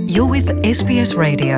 You're with SBS Radio.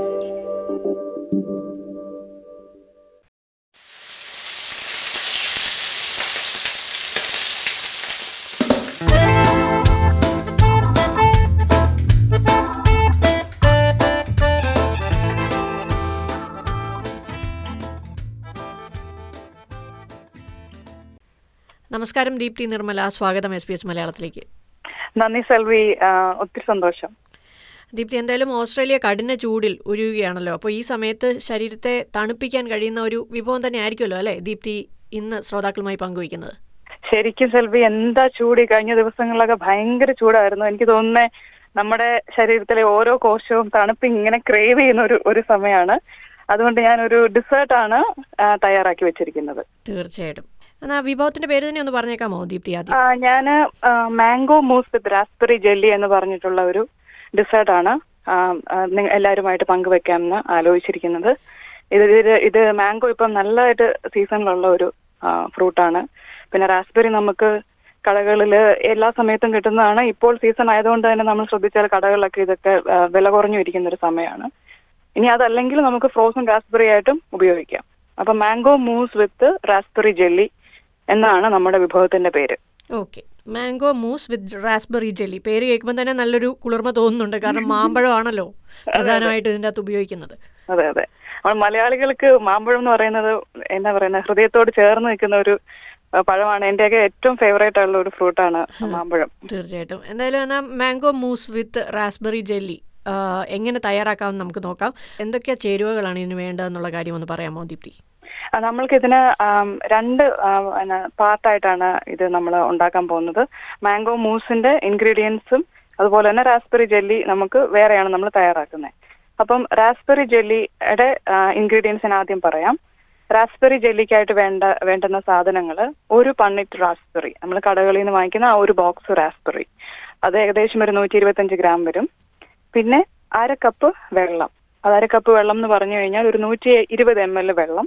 നമസ്കാരം ദീപ്തി നിർമ്മല സ്വാഗതം S P S മലയാളത്തിലേക്ക് നന്ദി സെൽവി ആ, ഒത്തിരി സന്തോഷം ദീപ്തി എന്തായാലും ഓസ്ട്രേലിയ കഠിന ചൂടിൽ ഉരുകുകയാണല്ലോ അപ്പോൾ ഈ സമയത്ത് ശരീരത്തെ തണുപ്പിക്കാൻ കഴിയുന്ന ഒരു വിഭവം തന്നെ ആയിരിക്കുമല്ലോ അല്ലേ ദീപ്തി ഇന്ന് ശ്രോതാക്കളുമായി പങ്കുവയ്ക്കുന്നത് ശരിക്കും സെൽവി എന്താ ചൂട് ഈ കഴിഞ്ഞ ദിവസങ്ങളിലൊക്കെ ഭയങ്കര ചൂടായിരുന്നു എനിക്ക് തോന്നുന്നേ നമ്മുടെ ശരീരത്തിലെ ഓരോ കോശവും തണുപ്പ് ഇങ്ങനെ ക്രേവ് ചെയ്യുന്ന ഒരു ഒരു സമയമാണ് അതുകൊണ്ട് ഞാൻ ഒരു ഡിസേർട്ട് ആണ് ആ, തയ്യാറാക്കി വെച്ചിരിക്കുന്നത് തീർച്ചയായിട്ടും എന്നാൽ ആ വിഭവത്തിന്റെ പേര് തന്നെ ഒന്ന് പറഞ്ഞേക്കാമോ ദീപ്തി ആദ്യം ആ, ഞാന് mango mousse with raspberry jelly എന്ന് പറഞ്ഞിട്ടുള്ള ഒരു ഡിസേർട്ട് ആണ് ആ, ആ, നിങ്ങ- എല്ലാവരുമായിട്ട് പങ്കുവെക്കാമെന്ന് ആലോചിച്ചിരിക്കുന്നത് ഇത് ഇത് ഇത് മാംഗോ ഇപ്പം നല്ലതായിട്ട് സീസണിലുള്ള ഒരു ഫ്രൂട്ടാണ് പിന്നെ റാസ്ബെറി നമുക്ക് കടകളിൽ എല്ലാ സമയത്തും കിട്ടുന്നതാണ് ഇപ്പോൾ സീസൺ ആയതുകൊണ്ട് തന്നെ നമ്മൾ ശ്രദ്ധിച്ചാൽ കടകളിലൊക്കെ ഇതൊക്കെ ആ, വില കുറഞ്ഞു ഇരിക്കുന്ന ഒരു സമയമാണ് ഇനി അതല്ലെങ്കിൽ നമുക്ക് ഫ്രോസൺ റാസ്ബെറി ആയിട്ടും ഉപയോഗിക്കാം അപ്പൊ mango mousse with raspberry jelly എന്നാണ് നമ്മുടെ വിഭവത്തിന്റെ പേര് okay mango mousse with raspberry jelly പേര് കേൾക്കുമ്പോൾ തന്നെ നല്ലൊരു കുളിർമ തോന്നുന്നുണ്ട് കാരണം മാമ്പഴമാണല്ലോ പ്രധാനമായിട്ട് ഇതിൻ്റെ അകത്ത് ഉപയോഗിക്കുന്നത് അതെ അതെ നമ്മൾ മലയാളികൾക്ക് മാമ്പഴം എന്ന് പറയുന്നത് എന്താ പറയുന്നത് ഹൃദയത്തോട് ചേർന്ന് നിൽക്കുന്ന ഒരു ആ, പഴമാണ് എന്റെയൊക്കെ ഏറ്റവും ഫേവറേറ്റ് ആയിട്ടുള്ള ഒരു ഫ്രൂട്ടാണ് മാമ്പഴം തീർച്ചയായിട്ടും എന്തായാലും എന്നാൽ mango mousse with raspberry jelly എങ്ങനെ തയ്യാറാക്കാമെന്ന് നമുക്ക് നോക്കാം എന്തൊക്കെ ചേരുവകളാണ് ഇതിന് വേണ്ടതെന്നുള്ള കാര്യം ഒന്ന് പറയാമോ ദീപ്തി ആ, നമ്മൾക്ക് ഇതിന് ആം, രണ്ട് പാർട്ടായിട്ടാണ് ഇത് നമ്മൾ ഉണ്ടാക്കാൻ പോകുന്നത് മാംഗോ മൂസിന്റെ ഇൻഗ്രീഡിയൻസും അതുപോലെ തന്നെ റാസ്ബെറി ജെല്ലി നമുക്ക് വേറെയാണ് നമ്മൾ തയ്യാറാക്കുന്നത് അപ്പം റാസ്ബെറി ജെല്ലിയുടെ ഇൻഗ്രീഡിയൻസ് ഞാൻ ആദ്യം പറയാം റാസ്ബെറി ജെല്ലിക്കായിട്ട് വേണ്ട വേണ്ടുന്ന സാധനങ്ങൾ ഒരു പണ്ണിറ്റ് റാസ്ബെറി നമ്മൾ കടകളിൽ നിന്ന് വാങ്ങിക്കുന്ന ആ ഒരു ബോക്സ് റാസ്ബെറി അത് ഏകദേശം ഒരു നൂറ്റി ഇരുപത്തഞ്ച് ഗ്രാം വരും പിന്നെ അര കപ്പ് വെള്ളം അത് അര കപ്പ് വെള്ളം എന്ന് പറഞ്ഞു കഴിഞ്ഞാൽ ഒരു നൂറ്റി ഇരുപത് എം എൽ വെള്ളം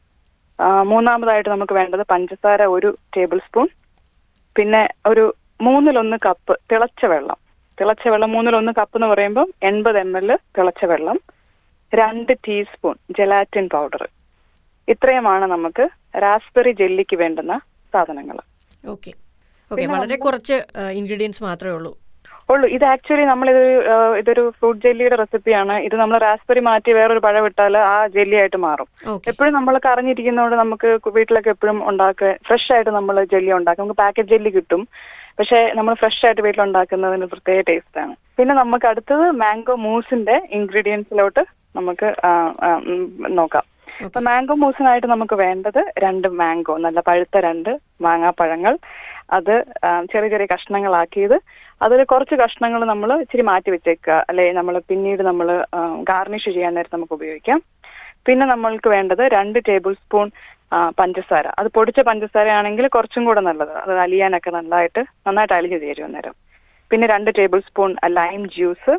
ആ, മൂന്നാമതായിട്ട് നമുക്ക് വേണ്ടത് പഞ്ചസാര ഒരു ടേബിൾ സ്പൂൺ പിന്നെ ഒരു മൂന്നിലൊന്ന് കപ്പ് തിളച്ച വെള്ളം തിളച്ച വെള്ളം മൂന്നിലൊന്ന് കപ്പ് എന്ന് പറയുമ്പോൾ എൺപത് എം എൽ തിളച്ച വെള്ളം രണ്ട് ടീസ്പൂൺ ജെലാറ്റിൻ പൗഡർ ഇത്രയുമാണ് നമുക്ക് റാസ്ബെറി ജെല്ലിക്ക് വേണ്ടുന്ന സാധനങ്ങൾ ഓക്കെ ഓക്കെ വളരെ കുറച്ച് ഇൻഗ്രീഡിയൻസ് മാത്രമേ ഉള്ളൂ ഉള്ളൂ ഇത് ആക്ച്വലി നമ്മൾ ഇതൊരു ആ, ഇതൊരു ഫ്രൂട്ട് ജെല്ലിയുടെ റെസിപ്പിയാണ് ഇത് നമ്മൾ റാസ്ബെറി മാറ്റി വേറൊരു പഴം ഇട്ടാൽ ആ ജെല്ലി ആയിട്ട് മാറും ഓക്കെ എപ്പോഴും നമ്മളൊക്കെ അറിഞ്ഞിരിക്കുന്നതുകൊണ്ട് നമുക്ക് കു- വീട്ടിലൊക്കെ എപ്പോഴും ഉണ്ടാക്കുക ഫ്രഷ് ആയിട്ട് നമ്മൾ ജെല്ലി ഉണ്ടാക്കും നമുക്ക് പാക്കറ്റ് ജെല്ലി കിട്ടും പക്ഷേ നമ്മൾ ഫ്രഷ് ആയിട്ട് വീട്ടിൽ ഉണ്ടാക്കുന്നതിന് പ്രത്യേക ടേസ്റ്റ് ആണ് പിന്നെ നമുക്ക് അടുത്തത് മാംഗോ മൂസിന്റെ ഇൻഗ്രീഡിയൻസിലോട്ട് നമുക്ക് ആ, ആ, ഉം, നോക്കാം അപ്പൊ മാംഗോ മൂസിനായിട്ട് നമുക്ക് വേണ്ടത് രണ്ട് മാംഗോ നല്ല പഴുത്ത രണ്ട് മാങ്ങാപ്പഴങ്ങൾ അത് ആ, ചെറിയ ചെറിയ കഷ്ണങ്ങളാക്കിയത് അതിൽ കുറച്ച് കഷ്ണങ്ങൾ നമ്മൾ ഇച്ചിരി മാറ്റി വെച്ചേക്കുക അല്ലെ നമ്മൾ പിന്നീട് നമ്മൾ ഗാർണിഷ് ചെയ്യാൻ നേരത്ത് നമുക്ക് ഉപയോഗിക്കാം പിന്നെ നമ്മൾക്ക് വേണ്ടത് രണ്ട് ടേബിൾ സ്പൂൺ ആ, പഞ്ചസാര അത് പൊടിച്ച പഞ്ചസാര ആണെങ്കിൽ കുറച്ചും കൂടെ നല്ലത് അത് അലിയാനൊക്കെ നല്ലതായിട്ട് നന്നായിട്ട് അലിഞ്ഞു ചേരും അന്നേരം പിന്നെ രണ്ട് ടേബിൾ സ്പൂൺ ലൈം ജ്യൂസ്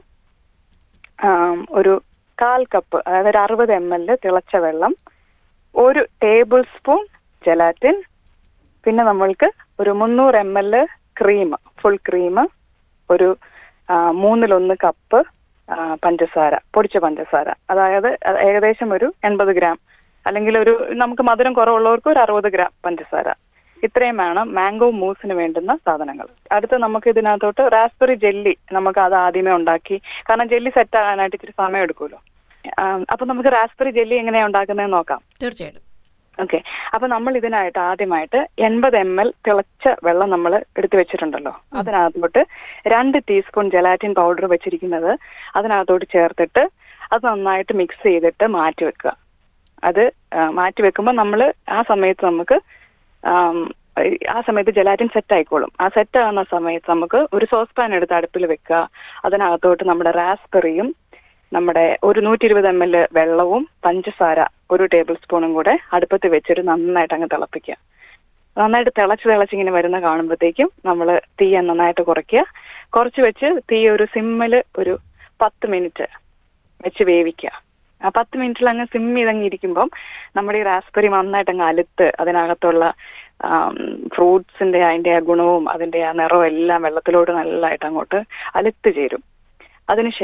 ഒരു കാൽ കപ്പ് അതായത് ഒരു അറുപത് എം എൽ തിളച്ച വെള്ളം ഒരു ടേബിൾ സ്പൂൺ ജലാറ്റിൻ പിന്നെ നമ്മൾക്ക് ഒരു മുന്നൂറ് M L cream full cream ഒരു ആ, മൂന്നിലൊന്ന് കപ്പ് ആ, പഞ്ചസാര പൊടിച്ച പഞ്ചസാര അതായത് അത് ഏകദേശം ഒരു എൺപത് ഗ്രാം അല്ലെങ്കിൽ ഒരു നമുക്ക് മധുരം കുറവുള്ളവർക്ക് ഒരു അറുപത് ഗ്രാം പഞ്ചസാര ഇത്രയും വേണം മാംഗോ മൂസിന് വേണ്ടുന്ന സാധനങ്ങൾ അടുത്ത് നമുക്ക് ഇതിനകത്തോട്ട് റാസ്ബെറി ജെല്ലി നമുക്ക് അത് ആദ്യമേ ഉണ്ടാക്കി കാരണം ജെല്ലി സെറ്റ് ആകാനായിട്ട് ഇച്ചിരി സമയം എടുക്കുമല്ലോ ആ, അപ്പൊ നമുക്ക് റാസ്ബെറി ജെല്ലി എങ്ങനെയാണ് ഉണ്ടാക്കുന്നതെന്ന് നോക്കാം തീർച്ചയായിട്ടും ഓക്കെ അപ്പൊ നമ്മൾ ഇതിനായിട്ട് ആദ്യമായിട്ട് എൺപത് എം എൽ തിളച്ച വെള്ളം നമ്മൾ എടുത്തു വെച്ചിട്ടുണ്ടല്ലോ അതിനകത്തോട്ട് രണ്ട് ടീസ്പൂൺ ജലാറ്റിൻ പൗഡർ വെച്ചിരിക്കുന്നത് അതിനകത്തോട്ട് ചേർത്തിട്ട് അത് നന്നായിട്ട് മിക്സ് ചെയ്തിട്ട് മാറ്റി വെക്കുക അത് ആ, മാറ്റി വെക്കുമ്പോൾ നമ്മൾ ആ സമയത്ത് നമുക്ക് ആം, ആ സമയത്ത് ജലാറ്റിൻ സെറ്റ് ആയിക്കോളും ആ സെറ്റ് ആകുന്ന സമയത്ത് നമുക്ക് ഒരു സോസ് പാൻ എടുത്ത് അടുപ്പിൽ വെക്കുക അതിനകത്തോട്ട് നമ്മുടെ റാസ്ബെറിയും നമ്മുടെ ഒരു നൂറ്റി ഇരുപത് എം എൽ വെള്ളവും പഞ്ചസാര ഒരു ടേബിൾ സ്പൂണും കൂടെ അടുപ്പത്ത് വെച്ചിട്ട് നന്നായിട്ട് അങ്ങ് തിളപ്പിക്കുക നന്നായിട്ട് തിളച്ച് തിളച്ച് ഇങ്ങനെ വരുന്ന കാണുമ്പോഴത്തേക്കും നമ്മൾ തീ നന്നായിട്ട് കുറയ്ക്കുക കുറച്ച് വെച്ച് തീ ഒരു സിമ്മിൽ ഒരു പത്ത് മിനിറ്റ് വെച്ച് വേവിക്കുക ആ പത്ത് മിനിറ്റിൽ അങ്ങ് സിം ചെയ്തങ്ങ് ഇരിക്കുമ്പം നമ്മുടെ ഈ റാസ്ബെറി നന്നായിട്ട് അങ്ങ് അലുത്ത് അതിനകത്തുള്ള ഫ്രൂട്ട്സിന്റെ അതിന്റെ ആ ഗുണവും അതിന്റെ ആ നിറവും എല്ലാം വെള്ളത്തിലോട്ട് നല്ലതായിട്ട് അങ്ങോട്ട് അലുത്ത് ചേരും അതിനുശേഷം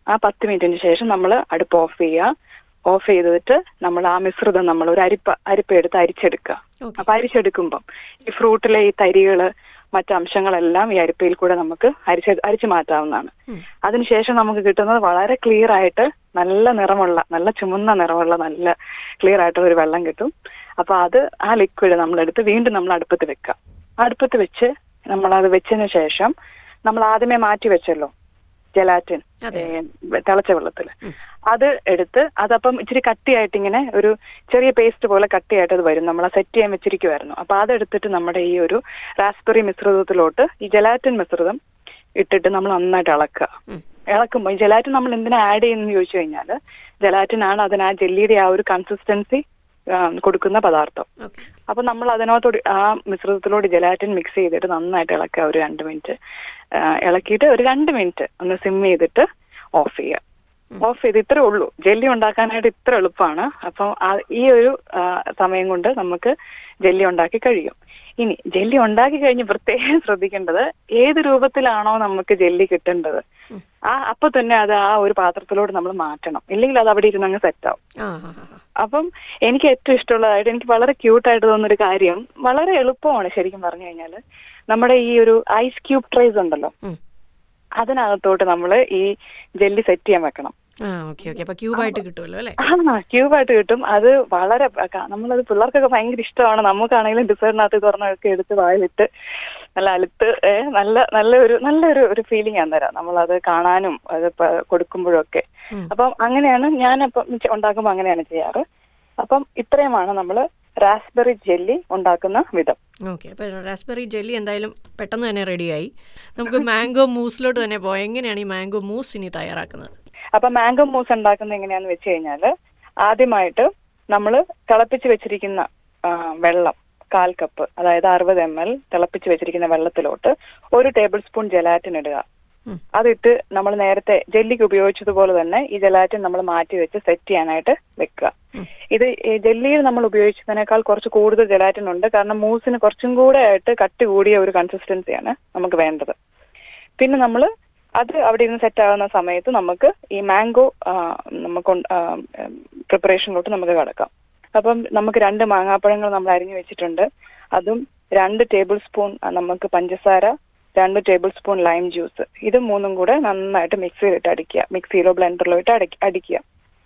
ആ പത്ത് മിനിറ്റിന് ശേഷം നമ്മൾ അടുപ്പ് ഓഫ് ചെയ്യുക ഓഫ് ചെയ്തിട്ട് നമ്മൾ ആ മിശ്രിതം നമ്മൾ ഒരു അരിപ്പ അരിപ്പ എടുത്ത് അരിച്ചെടുക്കുക ഓക്കെ അപ്പൊ അരിച്ചെടുക്കുമ്പം ഈ ഫ്രൂട്ടിലെ ഈ തരികള് മറ്റു അംശങ്ങളെല്ലാം ഈ അരിപ്പയിൽ കൂടെ നമുക്ക് അരിച്ച് അരിച്ചു മാറ്റാവുന്നതാണ് ഉം. അതിനുശേഷം നമുക്ക് കിട്ടുന്നത് വളരെ ക്ലിയർ ആയിട്ട് നല്ല നിറമുള്ള നല്ല ചുമന്ന നിറമുള്ള നല്ല ക്ലിയർ ആയിട്ടുള്ള ഒരു വെള്ളം കിട്ടും അപ്പൊ അത് ആ ലിക്വിഡ് നമ്മളെടുത്ത് വീണ്ടും നമ്മൾ അടുപ്പത്ത് വെക്കുക അടുപ്പത്ത് വെച്ച് നമ്മൾ അത് വെച്ചതിന് ശേഷം നമ്മൾ ആദ്യമേ മാറ്റി വെച്ചല്ലോ ജലാറ്റിൻ അതെ. തിളച്ച വെള്ളത്തിൽ ഉം. അത് എടുത്ത് അതപ്പം ഇച്ചിരി കട്ടിയായിട്ട് ഇങ്ങനെ ഒരു ചെറിയ പേസ്റ്റ് പോലെ കട്ടിയായിട്ട് അത് വരും നമ്മൾ സെറ്റ് ചെയ്യാൻ വെച്ചിരിക്കുമായിരുന്നു അപ്പൊ അതെടുത്തിട്ട് നമ്മുടെ ഈ ഒരു റാസ്ബെറി മിശ്രിതത്തിലോട്ട് ഈ ജലാറ്റിൻ മിശ്രിതം ഇട്ടിട്ട് നമ്മൾ നന്നായിട്ട് ഇളക്കുക ഉം. ഇളക്കുമ്പോൾ ഈ ജലാറ്റിൻ നമ്മൾ എന്തിനാ ആഡ് ചെയ്യുന്നത് ചോദിച്ചു കഴിഞ്ഞാൽ ജലാറ്റിൻ ആണ് അതിന് ആ ജെല്ലിയുടെ ആ ഒരു കൺസിസ്റ്റൻസി കൊടുക്കുന്ന പദാർത്ഥം ഓക്കെ അപ്പൊ നമ്മൾ അതിനകത്തോട് ആ മിശ്രിതത്തിലോട് ജലാറ്റിൻ മിക്സ് ചെയ്തിട്ട് നന്നായിട്ട് ഇളക്കുക ഒരു രണ്ട് മിനിറ്റ് ഇളക്കിയിട്ട് ഒരു രണ്ട് മിനിറ്റ് ഒന്ന് സിം ചെയ്തിട്ട് ഓഫ് ചെയ്യുക ഓഫ് ചെയ്ത് ഇത്രേ ഉള്ളൂ ജെല്ലി ഉണ്ടാക്കാനായിട്ട് ഇത്ര എളുപ്പമാണ് അപ്പം ആ- ഈ ഒരു ആ, സമയം കൊണ്ട് നമുക്ക് ജെല്ലി ഉണ്ടാക്കി കഴിയും ഇനി ജെല്ലി ഉണ്ടാക്കി കഴിഞ്ഞ് പ്രത്യേകം ശ്രദ്ധിക്കേണ്ടത് ഏത് രൂപത്തിലാണോ നമുക്ക് ജെല്ലി കിട്ടേണ്ടത് ആ അപ്പൊ തന്നെ അത് ആ ഒരു പാത്രത്തിലോട്ട് നമ്മൾ മാറ്റണം ഇല്ലെങ്കിൽ അത് അവിടെ ഇരുന്ന് അങ്ങ് സെറ്റ് ആവും ആ ആ ആ, ആ. അപ്പം എനിക്ക് ഏറ്റവും ഇഷ്ടമുള്ളതായിട്ട് എനിക്ക് വളരെ ക്യൂട്ടായിട്ട് തോന്നുന്നൊരു കാര്യം വളരെ എളുപ്പമാണ് ശരിക്കും പറഞ്ഞു കഴിഞ്ഞാൽ നമ്മുടെ ഈ ഒരു ഐസ് ക്യൂബ് ട്രേസ് ഉണ്ടല്ലോ ഉം. അതിനകത്തോട്ട് നമ്മൾ ഈ ജെല്ലി സെറ്റ് ചെയ്യാൻ വെക്കണം ആ ഓക്കെ ഓക്കെ അപ്പൊ ക്യൂബായിട്ട് കിട്ടുമല്ലോ അല്ലേ ആ ക്യൂബായിട്ട് കിട്ടും അത് വളരെ ക- നമ്മളത് പിള്ളേർക്കൊക്കെ ഭയങ്കര ഇഷ്ടമാണ് നമുക്കാണെങ്കിലും ഡിസൈറിനകത്ത് തുറന്നൊക്കെ എടുത്ത് വായിലിട്ട് നല്ല അലുത്ത് ഏ, നല്ല നല്ല ഒരു നല്ലൊരു ഒരു ഫീലിംഗ് അന്നേരം നമ്മളത് കാണാനും അത് പ- കൊടുക്കുമ്പോഴൊക്കെ ഉം. അപ്പം അങ്ങനെയാണ് ഞാൻ അപ്പം ഉണ്ടാക്കുമ്പോൾ അങ്ങനെയാണ് ചെയ്യാറ് അപ്പം ഇത്രയുമാണ് നമ്മൾ റാസ്ബെറി ജെല്ലി ഉണ്ടാക്കുന്ന വിധം ഓക്കെ അപ്പോൾ റാസ്ബെറി ജെല്ലി എന്തായാലും പെട്ടെന്ന് തന്നെ റെഡിയായി നമുക്ക് മാംഗോ മൂസിലോട്ട് തന്നെ പോകാം എങ്ങനെയാണ് ഈ മാംഗോ മൂസ് ഇനി തയ്യാറാക്കുന്നത് അപ്പൊ മാംഗോ മൂസ് ഉണ്ടാക്കുന്നത് എങ്ങനെയാന്ന് വെച്ച് കഴിഞ്ഞാല് ആദ്യമായിട്ട് നമ്മൾ തിളപ്പിച്ച് വെച്ചിരിക്കുന്ന ആ, വെള്ളം കാൽ കപ്പ് അതായത് അറുപത് എം എൽ തിളപ്പിച്ച് വെച്ചിരിക്കുന്ന വെള്ളത്തിലോട്ട് ഒരു ടേബിൾ സ്പൂൺ ജലാറ്റിൻ ഇടുക ഉം. അതിട്ട് നമ്മൾ നേരത്തെ ജെല്ലിക്ക് ഉപയോഗിച്ചതുപോലെ തന്നെ ഈ ജലാറ്റിൻ നമ്മൾ മാറ്റി വെച്ച് സെറ്റ് ചെയ്യാനായിട്ട് വെക്കുക ഉം. ഇത് ഈ ജെല്ലിയിൽ നമ്മൾ ഉപയോഗിച്ചതിനേക്കാൾ കുറച്ച് കൂടുതൽ ജലാറ്റിൻ ഉണ്ട് കാരണം മൂസിന് കുറച്ചും കൂടെ ആയിട്ട് കട്ടി കൂടിയ ഒരു കൺസിസ്റ്റൻസിയാണ് നമുക്ക് വേണ്ടത് പിന്നെ നമ്മൾ അത് അവിടെ ഇരുന്ന് സെറ്റ് ആകുന്ന സമയത്ത് നമുക്ക് ഈ മാംഗോ നമുക്ക് പ്രിപ്പറേഷനിലോട്ട് നമുക്ക് കിടക്കാം അപ്പം നമുക്ക് രണ്ട് മാങ്ങാപ്പഴങ്ങൾ നമ്മൾ അരിഞ്ഞു വെച്ചിട്ടുണ്ട് അതും രണ്ട് ടേബിൾ സ്പൂൺ നമുക്ക് പഞ്ചസാര രണ്ട് ടേബിൾ സ്പൂൺ ലൈം ജ്യൂസ് ഇത് മൂന്നും കൂടെ നന്നായിട്ട് മിക്സിയിലിട്ട് അടിക്കുക മിക്സിയിലോ ബ്ലെൻഡറിലോ ഇട്ട് അടി- അടിക്കുക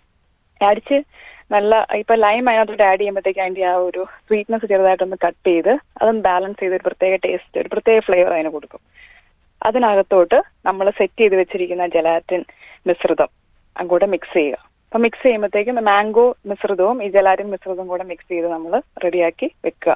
അടിച്ച് നല്ല ഇപ്പൊ ലൈം അതിനകത്തോട്ട് ആഡ് ചെയ്യുമ്പോഴത്തേക്ക് അതിന്റെ ആ ഒരു സ്വീറ്റ്നെസ് ചെറുതായിട്ടൊന്ന് കട്ട് ചെയ്ത് അതൊന്ന് ബാലൻസ് ചെയ്ത് ഒരു പ്രത്യേക ടേസ്റ്റ് ഒരു പ്രത്യേക ഫ്ലേവർ അതിന് കൊടുക്കും അതിനകത്തോട്ട് നമ്മൾ സെറ്റ് ചെയ്ത് വെച്ചിരിക്കുന്ന ജലാറ്റിൻ മിശ്രിതം കൂടെ മിക്സ് ചെയ്യുക അപ്പൊ മിക്സ് ചെയ്യുമ്പോഴത്തേക്കും മാംഗോ മിശ്രിതവും ഈ ജലാറ്റിൻ മിശ്രിതവും കൂടെ മിക്സ് ചെയ്ത് നമ്മൾ റെഡിയാക്കി വെക്കുക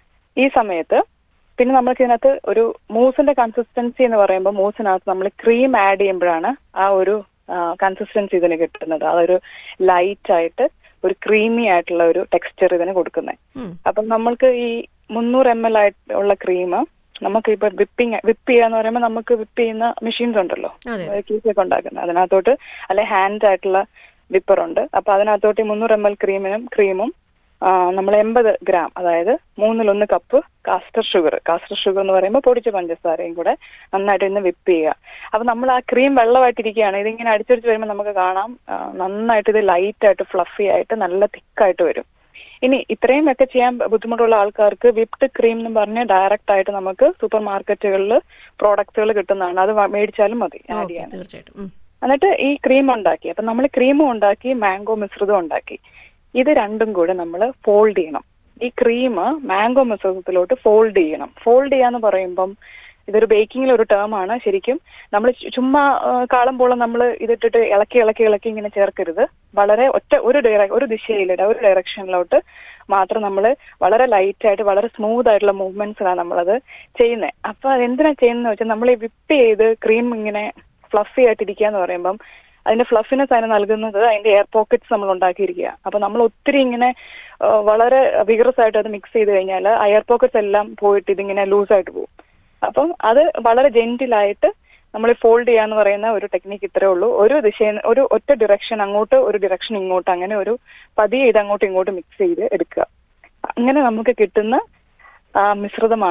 ഈ സമയത്ത് പിന്നെ നമുക്ക് ഇതിനകത്ത് ഒരു മൂസിന്റെ കൺസിസ്റ്റൻസി എന്ന് പറയുമ്പോൾ മൂസിനകത്ത് നമ്മൾ ക്രീം ആഡ് ചെയ്യുമ്പോഴാണ് ആ ഒരു കൺസിസ്റ്റൻസി ഇതിന് കിട്ടുന്നത് അതൊരു ലൈറ്റ് ആയിട്ട് ഒരു ക്രീമി ആയിട്ടുള്ള ഒരു ടെക്സ്ചർ ഇതിന് കൊടുക്കുന്നത് ഉം. അപ്പം നമ്മൾക്ക് ഈ മുന്നൂറ് എം എൽ ആയിട്ടുള്ള ക്രീം നമുക്ക് ഇപ്പൊ വിപ്പിംഗ് വിപ്പ് ചെയ്യാന്ന് പറയുമ്പോൾ നമുക്ക് വിപ്പ് ചെയ്യുന്ന മെഷീൻസ് ഉണ്ടല്ലോ അതെ കേക്കൊക്കെ ഉണ്ടാക്കുന്നത് അതിനകത്തോട്ട് അല്ലെ ഹാൻഡ് ആയിട്ടുള്ള വിപ്പർ ഉണ്ട് അപ്പൊ അതിനകത്തോട്ട് ഈ മുന്നൂറ് എം എൽ ക്രീമിനും ക്രീമും നമ്മൾ എൺപത് ഗ്രാം അതായത് മൂന്നിലൊന്ന് cup caster sugar caster sugar എന്ന് പറയുമ്പോൾ പൊടിച്ച പഞ്ചസാരയും കൂടെ നന്നായിട്ട് ഇന്ന് വിപ്പ് ചെയ്യുക അപ്പൊ നമ്മൾ ആ ക്രീം വെള്ളമായിട്ടിരിക്കുകയാണ് ഇതിങ്ങനെ അടിച്ചടിച്ച് വരുമ്പോൾ നമുക്ക് കാണാം ആ, നന്നായിട്ട് ഇത് ലൈറ്റ് ആയിട്ട് ഫ്ലഫി ആയിട്ട് നല്ല തിക്കായിട്ട് വരും ഇനി ഇത്രയും ഒക്കെ ചെയ്യാൻ ബുദ്ധിമുട്ടുള്ള ആൾക്കാർക്ക് വിപ്ഡ് ക്രീം എന്ന് പറഞ്ഞ് ഡയറക്റ്റ് ആയിട്ട് നമുക്ക് സൂപ്പർ മാർക്കറ്റുകളിൽ പ്രോഡക്റ്റുകൾ കിട്ടുന്നതാണ് അത് വ- മേടിച്ചാലും മതി ആഡ് ഓക്കെ ചെയ്യാൻ തീർച്ചയായിട്ടും ഉം. എന്നിട്ട് ഈ ക്രീം ഉണ്ടാക്കി അപ്പൊ നമ്മൾ ക്രീമും ഉണ്ടാക്കി മാംഗോ മിശ്രിതം ഉണ്ടാക്കി ഇത് രണ്ടും കൂടെ നമ്മൾ ഫോൾഡ് ചെയ്യണം ഈ ക്രീം മാംഗോ മിശ്രിതത്തിലോട്ട് ഫോൾഡ് ചെയ്യണം ഫോൾഡ് ചെയ്യാന്ന് പറയുമ്പം ഇതൊരു ബേക്കിങ്ങിൽ ഒരു ടേം ആണ് ശരിക്കും നമ്മൾ ചുമ്മാ ആ, കാളം പോളം നമ്മൾ ഇതിട്ടിട്ട് ഇളക്കി ഇളക്കി ഇളക്കി ഇങ്ങനെ ചേർക്കരുത് വളരെ ഒറ്റ ഒരു ഡയറ ഒരു ദിശയിലിട ഒരു ഡയറക്ഷനിലോട്ട് മാത്രം നമ്മൾ വളരെ ലൈറ്റ് ആയിട്ട് വളരെ സ്മൂത്ത് ആയിട്ടുള്ള മൂവ്മെന്റ്സിലാണ് നമ്മളത് ചെയ്യുന്നത് അപ്പൊ അതെന്തിനാ ചെയ്യുന്നത് വെച്ചാൽ നമ്മൾ ഈ വിപ്പ് ചെയ്ത് ക്രീം ഇങ്ങനെ ഫ്ലഫി ആയിട്ടിരിക്കുക എന്ന് പറയുമ്പം അതിന്റെ ഫ്ലഫിനെസ് അതിന് നൽകുന്നത് അതിന്റെ എയർ പോക്കറ്റ്സ് നമ്മൾ ഉണ്ടാക്കിയിരിക്കുക അപ്പൊ നമ്മൾ ഒത്തിരി ഇങ്ങനെ ആ, വളരെ വിഗ്രസ് ആയിട്ട് അത് മിക്സ് ചെയ്ത് കഴിഞ്ഞാൽ ആ എയർ പോക്കറ്റ്സ് എല്ലാം പോയിട്ട് ഇതിങ്ങനെ ലൂസ് ആയിട്ട് പോകും അപ്പം അത് വളരെ ജെന്റിലായിട്ട് നമ്മൾ ഫോൾഡ് ചെയ്യാന്ന് പറയുന്ന ഒരു ടെക്നിക്ക് ഇത്രേ ഉള്ളൂ ഒരു ദിശയിൽ ഒരു ഒറ്റ ഡിറക്ഷൻ അങ്ങോട്ട് ഒരു ഡിറക്ഷൻ ഇങ്ങോട്ട് അങ്ങനെ ഒരു പതിയെ ഇത് അങ്ങോട്ടും ഇങ്ങോട്ടും മിക്സ് ചെയ്ത് എടുക്കുക അങ്ങനെ നമുക്ക് കിട്ടുന്ന ആ, മിശ്രിതമാണ്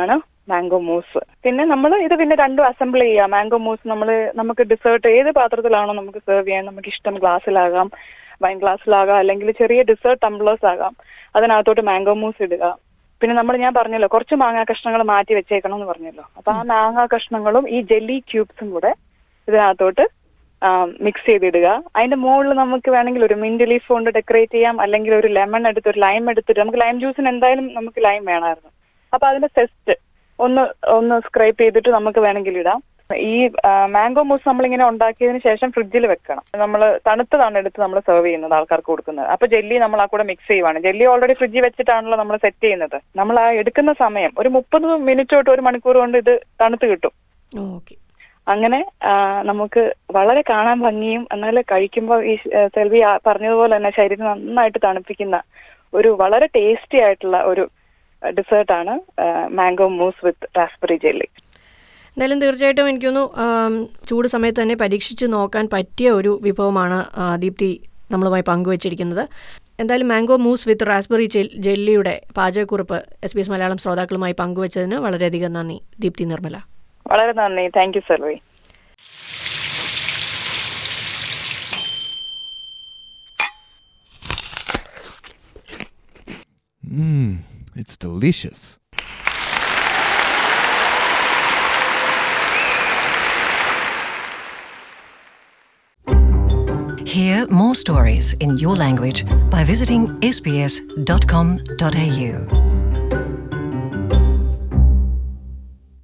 മാംഗോ മൂസ് പിന്നെ നമ്മൾ ഇത് പിന്നെ രണ്ടും അസംബിൾ ചെയ്യാം മാംഗോ മൂസ് നമ്മൾ നമുക്ക് ഡിസേർട്ട് ഏത് പാത്രത്തിലാണോ നമുക്ക് സെർവ് ചെയ്യാൻ നമുക്ക് ഇഷ്ടം ഗ്ലാസ്സിലാകാം വൈൻ ഗ്ലാസ്സിലാകാം അല്ലെങ്കിൽ ചെറിയ ഡിസേർട്ട് ടംബ്ലേഴ്സ് ആകാം അതിനകത്തോട്ട് മാംഗോ മൂസ് ഇടുക പിന്നെ നമ്മൾ ഞാൻ പറഞ്ഞല്ലോ കുറച്ച് മാങ്ങാ കഷ്ണങ്ങൾ മാറ്റി വെച്ചേക്കണം എന്ന് പറഞ്ഞല്ലോ അപ്പൊ ആ മാങ്ങാ കഷ്ണങ്ങളും ഈ ജെല്ലി ക്യൂബ്സും കൂടെ ഇതിനകത്തോട്ട് മിക്സ് ചെയ്തിടുക അതിന്റെ മുകളിൽ നമുക്ക് വേണമെങ്കിൽ ഒരു മിന്റ് ലീഫ് കൊണ്ട് ഡെക്കറേറ്റ് ചെയ്യാം അല്ലെങ്കിൽ ഒരു ലെമൺ എടുത്ത് ഒരു ലൈം എടുത്തിട്ട് നമുക്ക് ലൈം ജ്യൂസിന് എന്തായാലും നമുക്ക് ലൈം വേണമായിരുന്നു അപ്പൊ അതിന്റെ സെസ്റ്റ് ഒന്ന് ഒന്ന് സ്ക്രൈപ്പ് ചെയ്തിട്ട് നമുക്ക് വേണമെങ്കിൽ ഇടാം ഈ മാംഗോ മൂസ് നമ്മളിങ്ങനെ ഉണ്ടാക്കിയതിന് ശേഷം ഫ്രിഡ്ജിൽ വെക്കണം നമ്മൾ തണുത്തതാണ് എടുത്ത് നമ്മൾ സെർവ് ചെയ്യുന്നത് ആൾക്കാർക്ക് കൊടുക്കുന്നത് അപ്പൊ ജെല്ലി നമ്മൾ ആ കൂടെ മിക്സ് ചെയ്യുവാണ് ജെല്ലി ഓൾറെഡി ഫ്രിഡ്ജിൽ വെച്ചിട്ടാണല്ലോ നമ്മൾ സെറ്റ് ചെയ്യുന്നത് നമ്മൾ ആ എടുക്കുന്ന സമയം ഒരു മുപ്പത് മിനിറ്റ് തൊട്ട് ഒരു മണിക്കൂർ കൊണ്ട് ഇത് തണുത്ത് കിട്ടും ഓക്കെ അങ്ങനെ ആ, നമുക്ക് വളരെ കാണാൻ ഭംഗിയും എന്നാൽ കഴിക്കുമ്പോൾ ഈ ആ, സെൽവി ആ പറഞ്ഞതുപോലെ തന്നെ ശരീരം നന്നായിട്ട് തണുപ്പിക്കുന്ന ഒരു വളരെ ടേസ്റ്റി ആയിട്ടുള്ള ഒരു ഡെസേർട്ടാണ് mango mousse with raspberry jelly എന്തായാലും തീർച്ചയായിട്ടും എനിക്കൊന്നു ചൂട് സമയത്ത് തന്നെ പരീക്ഷിച്ച് നോക്കാൻ പറ്റിയ ഒരു വിഭവമാണ് ആ, ദീപ്തി നമ്മളുമായി പങ്കുവച്ചിരിക്കുന്നത് എന്തായാലും mango mousse with raspberry gel ജെല്ലിയുടെ പാചകക്കുറിപ്പ് എസ് ബി എസ് മലയാളം ശ്രോതാക്കളുമായി പങ്കുവച്ചതിന് വളരെയധികം നന്ദി ദീപ്തി നിർമ്മല വളരെ നന്ദി thank you Selvi Mmm, it's delicious. Hear more stories in your language by visiting sbs.com.au.